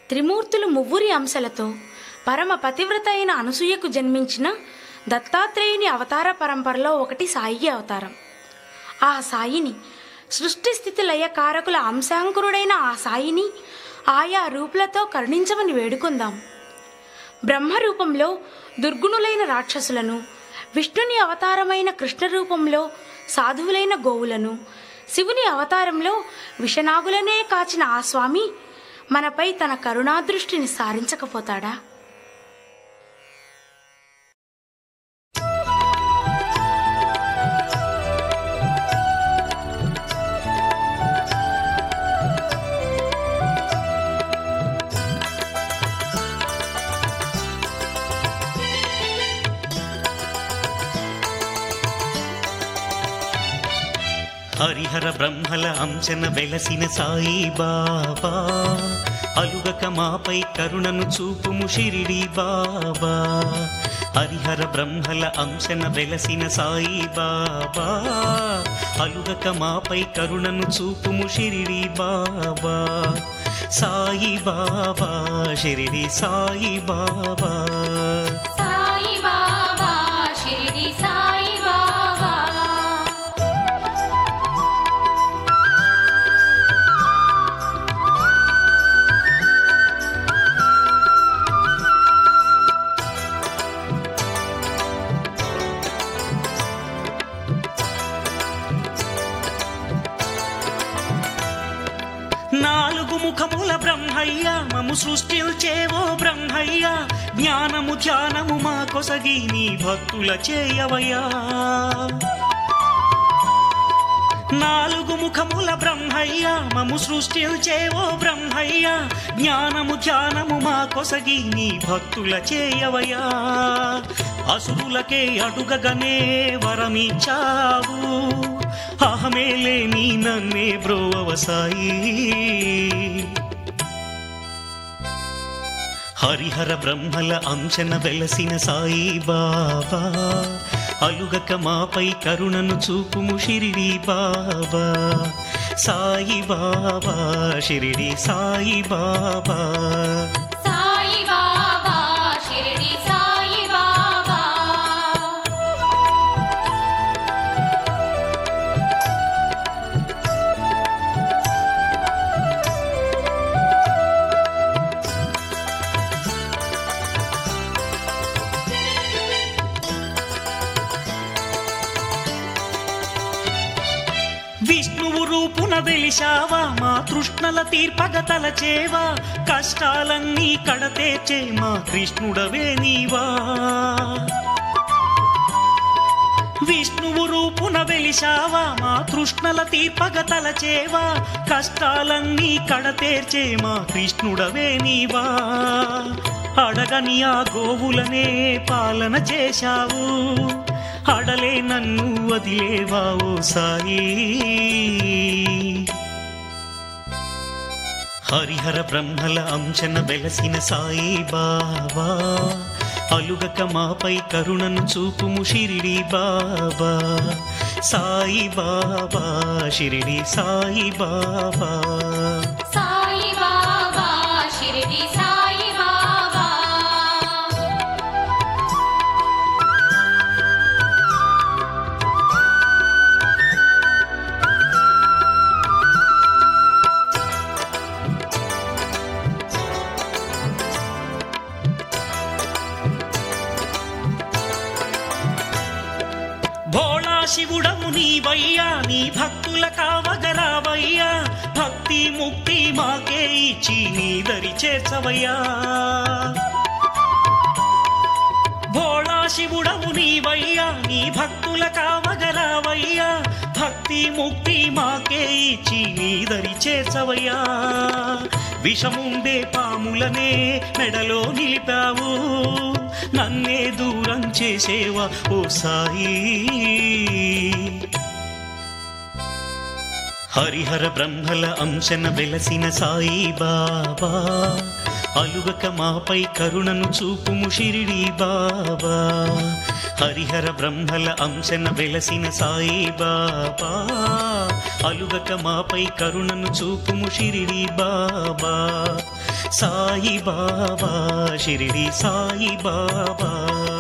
త్రిమూర్తులు మువ్వురి అంశలతో పరమ పతివ్రత అయిన అనసూయకు జన్మించిన దత్తాత్రేయుని అవతార పరంపరలో ఒకటి సాయి అవతారం ఆ సాయిని సృష్టి స్థితి లయ కారకుల అంశాంకురుడైన ఆ సాయిని ఆయా రూపులతో కరుణించమని వేడుకుందాం బ్రహ్మ రూపంలో దుర్గుణులైన రాక్షసులను విష్ణుని అవతారమైన కృష్ణ రూపంలో సాధువులైన గోవులను శివుని అవతారంలో విషనాగులనే కాచిన ఆ స్వామి మనపై తన కరుణాదృష్టిని సారించకపోతాడా హరిహర బ్రహ్మల అంశన వెలసిన సాయి బాబా అలుగక మాపై కరుణను చూపుము షిరిడి బాబా హరిహర బ్రహ్మల అంశన వెలసిన సాయి బాబా అలుగక మాపై కరుణను చూపుము షిరిడి బాబా సాయి బాబా షిరిడి సాయి బాబా సాయి బాబా షిరిడి సాయి బాబా నాలుగు ముఖముల బ్రహ్మయ్య మము సృష్టిల్చేవో బ్రహ్మయ్య జ్ఞానము ధ్యానము మా కొసగి నీ భక్తుల చేయవయ్యా నాలుగు ముఖముల బ్రహ్మయ్య మము సృష్టిల్చేవో బ్రహ్మయ్య జ్ఞానము ధ్యానము మా కొసగి నీ భక్తుల చేయవయ్యా అసురులకే అడుగగనే వరమిచ్చావు అహమేలే నీ నన్నే బ్రోవసాయి హరిహర బ్రహ్మల అంశన వెలసిన సాయి బాబా అలుగక మాపై కరుణను చూపుము షిరిడి బాబా సాయి బాబా షిరిడి సాయి బాబా సాయి బాబా షిరిడి సాయి బాబా విష్ణువు రూపున వెలిశావా మా తృష్ణల తీర్పగ తలచేవా కష్టాలన్నీ కడతేచే మా కృష్ణుడవే నీవా విష్ణువు రూపున వెలిశావా మా తృష్ణల తీర్పగ తలచేవా కష్టాలన్నీ కడతేర్చే మా కృష్ణుడవే నీవా అడగని ఆ గోవులనే పాలన చేశావు అడలే నన్ను వదిలేవా ఓ సాయి హరిహర బ్రహ్మల అంశన వెలసిన సాయి బాబా అలుగక మాపై కరుణను చూపుము షిరిడి బాబా సాయి బాబా షిరిడి సాయి బాబా సాయి బాబా షిరిడి సాయి బాబా భోళా శివుడము నీవయ్యా నీ భక్తుల కావగరావయ్యా భక్తి ముక్తి మాకే ఇచ్చి నీ దరి చేర్చవయ్యా భోళా శివుడవు నీవయ్యా నీ భక్తుల కావగరావయ్యా భక్తి ముక్తి మాకే ఇచ్చి నీ దరి చేర్చవయ్యా విషముండే పాములనే మెడలో నిలిపావు నన్నే దూరం చేసేవా ఓ సాయి హరిహర బ్రహ్మల అంశన వెలసిన సాయి బాబా అలుగక మాపై కరుణను చూపుము షిరిడి బాబా హరిహర బ్రహ్మల అంశన వెలసిన సాయి బాబా అలుగక మాపై కరుణను చూపుము షిరిడి బాబా సాయి బాబా షిరిడి సాయి బాబా